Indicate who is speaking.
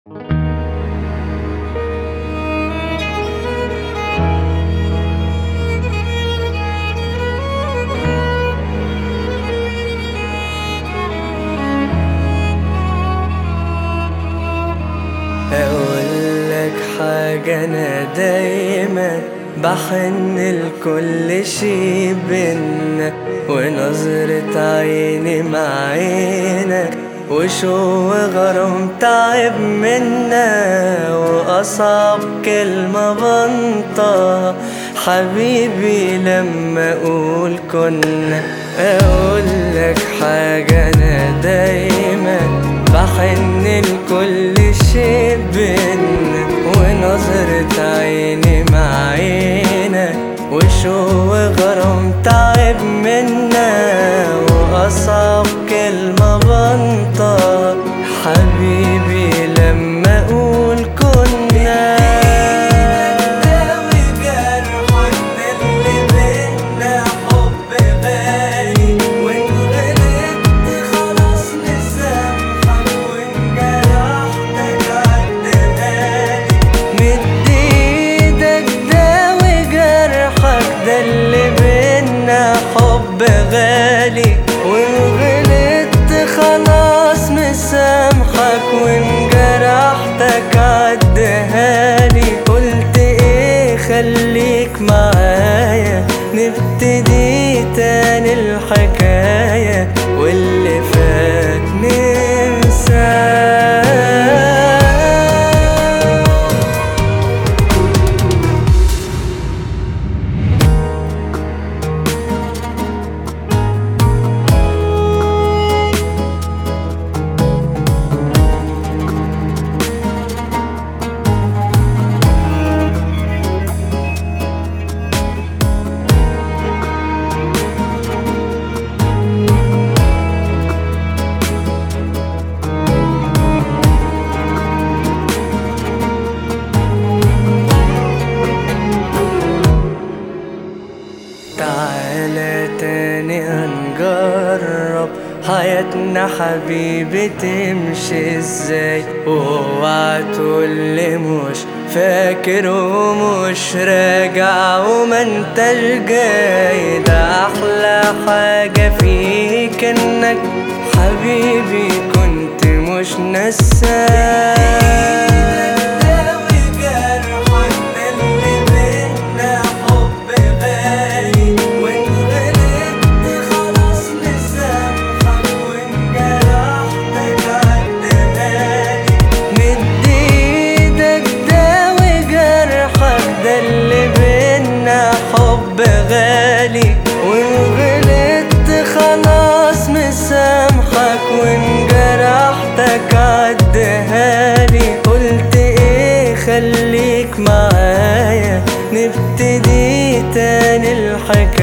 Speaker 1: اقول لك حاجة انا دايما بحن لكل شي بينا ونظرة عيني مع عينك وشو غرام تعب منا وأصعب كلمة بنطقها حبيبي لما أقول كنا أقول لك حاجة أنا دايما بحن لكل شي بينا ونظرة عيني مع عينك وشو غرام تعب منا وأصعب كلمة بنطق حبيبي لما أقول كنا داوي جرحك اللي بينا حب غالي وإن غلطت خلاص نسامحك وإن جرحتك عدهالي مد ايدك داوي جرحك ده اللي بينا حب غالي وإن غلطت خلاص مسامحك وإن جرحتك عدهالي قلت ايه خليك معايا نبتدي تاني الحكاية واللي فات ننساه تعالى تاني هنجرب حياتنا حبيبي تمشي ازاي واوعى تقولي مش فاكر ومش راجع وما انتش جاي ده احلى حاجة فيك انك حبيبي كنت مش نساك داوي جرحك اللي بينا حب غالي وإن غلطت خلاص نسامحك وإن جرحتك عدهالي مد ايدك داوي جرحك ده اللي بينا حب غالي وإن غلطت خلاص مسامحك وإن جرحتك عدهالي قلت ايه خليك معايا نبتدي تاني الحكاية